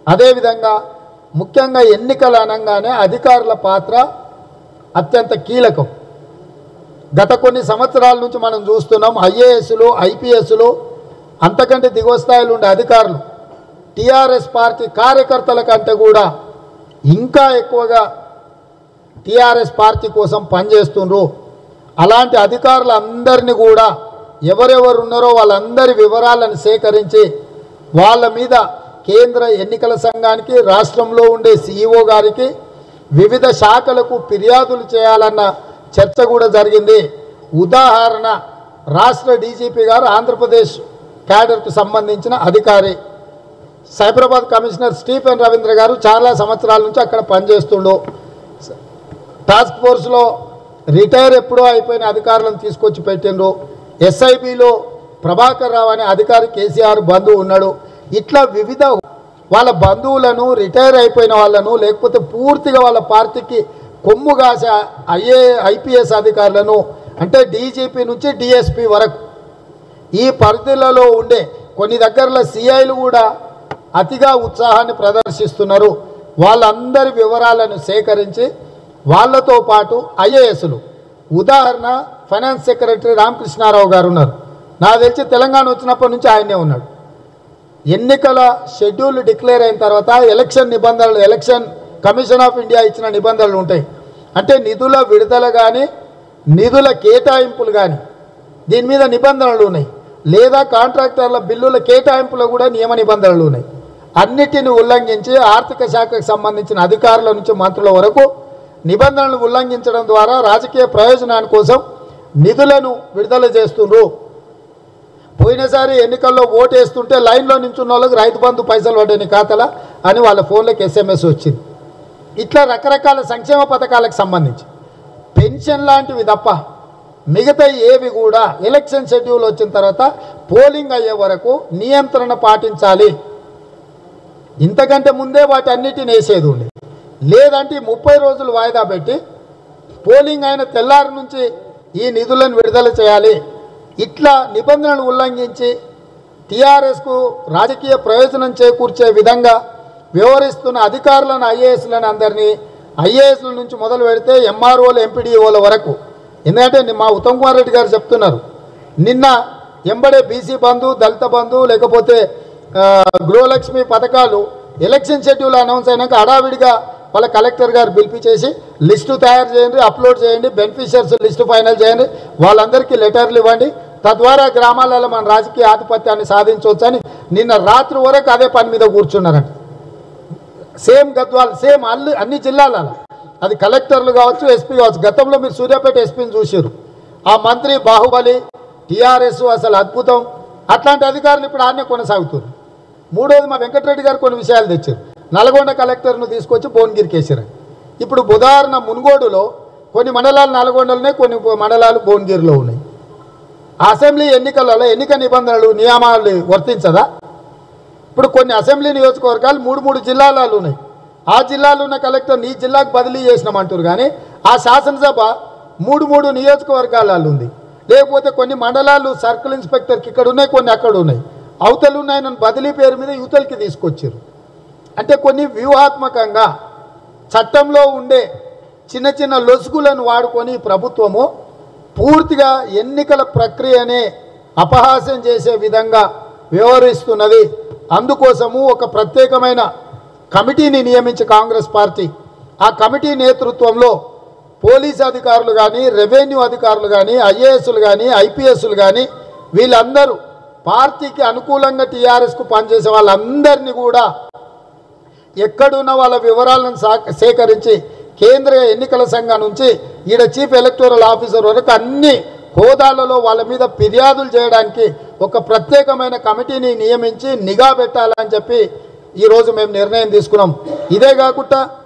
అదేవిధంగా ముఖ్యంగా ఎన్నికలు అనగానే అధికారుల పాత్ర అత్యంత కీలకం గత కొన్ని సంవత్సరాల నుంచి మనం చూస్తున్నాం ఐఏఎస్లు ఐపీఎస్లు అంతకంటే దిగువ స్థాయిలో ఉండే అధికారులు టీఆర్ఎస్ పార్టీ కార్యకర్తల కంటే కూడా ఇంకా ఎక్కువగా టీఆర్ఎస్ పార్టీ కోసం పనిచేస్తుండ్రు అలాంటి అధికారులందరినీ కూడా ఎవరెవరు ఉన్నారో వాళ్ళందరి వివరాలను సేకరించి వాళ్ళ మీద కేంద్ర ఎన్నికల సంఘానికి రాష్ట్రంలో ఉండే సీఈఓ గారికి వివిధ శాఖలకు ఫిర్యాదులు చేయాలన్న చర్చ కూడా జరిగింది ఉదాహరణ రాష్ట్ర డీజీపీ గారు ఆంధ్రప్రదేశ్ క్యాడర్కు సంబంధించిన అధికారి సైబరాబాద్ కమిషనర్ స్టీఫెన్ రవీంద్ర గారు చాలా సంవత్సరాల నుంచి అక్కడ పనిచేస్తుండు టాస్క్ ఫోర్స్లో రిటైర్ ఎప్పుడో అయిపోయిన అధికారులను తీసుకొచ్చి పెట్టిండ్రు ఎస్ఐబిలో ప్రభాకర్ రావు అనే అధికారి కేసీఆర్ బంధువు ఉన్నాడు ఇట్లా వివిధ వాళ్ళ బంధువులను రిటైర్ అయిపోయిన వాళ్ళను లేకపోతే పూర్తిగా వాళ్ళ పార్టీకి కొమ్ము కాసే ఐఏ ఐపీఎస్ అధికారులను అంటే డీజీపీ నుంచి డిఎస్పీ వరకు ఈ పరిధిలలో ఉండే కొన్ని దగ్గరలో సిఐలు కూడా అతిగా ఉత్సాహాన్ని ప్రదర్శిస్తున్నారు వాళ్ళందరి వివరాలను సేకరించి వాళ్ళతో పాటు ఐఏఎస్లు ఉదాహరణ ఫైనాన్స్ సెక్రటరీ రామకృష్ణారావు గారు ఉన్నారు నాకు తెలిసి తెలంగాణ వచ్చినప్పటి నుంచి ఆయనే ఉన్నాడు ఎన్నికల షెడ్యూల్ డిక్లేర్ అయిన తర్వాత ఎలక్షన్ నిబంధనలు ఎలక్షన్ కమిషన్ ఆఫ్ ఇండియా ఇచ్చిన నిబంధనలు ఉంటాయి అంటే నిధుల విడుదల కానీ నిధుల కేటాయింపులు కానీ దీని మీద నిబంధనలు ఉన్నాయి లేదా కాంట్రాక్టర్ల బిల్లుల కేటాయింపులో కూడా నియమ నిబంధనలు ఉన్నాయి అన్నిటిని ఉల్లంఘించి ఆర్థిక శాఖకు సంబంధించిన అధికారుల నుంచి మంత్రుల వరకు నిబంధనలు ఉల్లంఘించడం ద్వారా రాజకీయ ప్రయోజనాని కోసం నిధులను విడుదల చేస్తుండ్రు పోయినసారి ఎన్నికల్లో ఓటు వేస్తుంటే లైన్లో నించున్న వాళ్ళకి రైతు బంధు పైసలు పడ్డాయి నీ ఖాతాలో అని వాళ్ళ ఫోన్లోకి ఎస్ఎంఎస్ వచ్చింది ఇట్లా రకరకాల సంక్షేమ పథకాలకు సంబంధించి పెన్షన్ లాంటివి తప్ప మిగతా ఏవి కూడా ఎలక్షన్ షెడ్యూల్ వచ్చిన తర్వాత పోలింగ్ అయ్యే వరకు నియంత్రణ పాటించాలి ఇంతకంటే ముందే వాటి అన్నిటిని వేసేది ఉండే లేదంటే ఈ ముప్పై రోజులు వాయిదా పెట్టి పోలింగ్ అయిన తెల్లారి నుంచి ఈ నిధులను విడుదల చేయాలి ఇట్లా నిబంధనలు ఉల్లంఘించి టీఆర్ఎస్కు రాజకీయ ప్రయోజనం చేకూర్చే విధంగా వ్యవహరిస్తున్న అధికారులను ఐఏఎస్లను అందరినీ ఐఏఎస్ల నుంచి మొదలు పెడితే ఎంఆర్ఓలు ఎంపీడీఓల వరకు ఎందుకంటే ని- మా ఉత్తమ్ కుమార్ రెడ్డి గారు చెప్తున్నారు నిన్న ఎంబడే బీసీ బంధు దళిత బంధు లేకపోతే ఆ, గృహలక్ష్మి పథకాలు ఎలక్షన్ షెడ్యూల్ అనౌన్స్ అయినాక హడావిడిగా వాళ్ళ కలెక్టర్ గారు పిలిపించేసి లిస్టు తయారు చేయండి అప్లోడ్ చేయండి బెనిఫిషియర్స్ లిస్టు ఫైనల్ చేయండి వాళ్ళందరికీ లెటర్లు ఇవ్వండి తద్వారా గ్రామాలలో మన రాజకీయ ఆధిపత్యాన్ని సాధించవచ్చని నిన్న రాత్రి వరకు అదే పని మీద కూర్చున్నారంట సేమ్ గద్వాల్ సేమ్ అన్ని అన్ని జిల్లాల అది కలెక్టర్లు కావచ్చు ఎస్పీ కావచ్చు గతంలో మీరు సూర్యాపేట ఎస్పీని చూసారు ఆ మంత్రి బాహుబలి టీఆర్ఎస్ అసలు అద్భుతం అట్లాంటి అధికారులు ఇప్పుడు ఆడనే కొనసాగుతున్నారు మూడోది మా వెంకటరెడ్డి గారు కొన్ని విషయాలు తెచ్చారు నల్గొండ కలెక్టర్ను తీసుకొచ్చి భువనగిరికి వేసారు ఇప్పుడు ఉదాహరణ మున్గోడులో కొన్ని మండలాలు నల్గొండలోనే కొన్ని మండలాలు భువనగిరిలో ఉన్నాయి అసెంబ్లీ ఎన్నికలలో ఎన్నిక నిబంధనలు నియమాలు వర్తించదా ఇప్పుడు కొన్ని అసెంబ్లీ నియోజకవర్గాలు మూడు మూడు జిల్లాలలో ఉన్నాయి ఆ జిల్లాలో ఉన్న కలెక్టర్ నీ జిల్లాకు బదిలీ చేసినామంటారు కానీ ఆ శాసనసభ మూడు మూడు నియోజకవర్గాలలో ఉంది లేకపోతే కొన్ని మండలాలు సర్కిల్ ఇన్స్పెక్టర్కి ఇక్కడ ఉన్నాయి కొన్ని అక్కడ ఉన్నాయి అవతలు ఉన్నాయి నన్ను బదిలీ పేరు మీద యువతలకి తీసుకొచ్చారు అంటే కొన్ని వ్యూహాత్మకంగా చట్టంలో ఉండే చిన్న చిన్న లొసుగులను వాడుకొని ఈ ప్రభుత్వము పూర్తిగా ఎన్నికల ప్రక్రియనే అపహాస్యం చేసే విధంగా వ్యవహరిస్తున్నది అందుకోసము ఒక ప్రత్యేకమైన కమిటీని నియమించి కాంగ్రెస్ పార్టీ ఆ కమిటీ నేతృత్వంలో పోలీస్ అధికారులు కానీ రెవెన్యూ అధికారులు కానీ ఐఏఎస్లు కానీ ఐపీఎస్లు కానీ వీళ్ళందరూ పార్టీకి అనుకూలంగా టీఆర్ఎస్కు పనిచేసే వాళ్ళందరినీ కూడా ఎక్కడున్న వాళ్ళ వివరాలను సా- సేకరించి కేంద్ర ఎన్నికల సంఘం నుంచి ఈడ చీఫ్ ఎలక్టోరల్ ఆఫీసర్ వరకు అన్ని హోదాలలో వాళ్ళ మీద ఫిర్యాదులు చేయడానికి ఒక ప్రత్యేకమైన కమిటీని నియమించి నిఘా పెట్టాలని చెప్పి ఈరోజు మేము నిర్ణయం తీసుకున్నాం ఇదే కాకుండా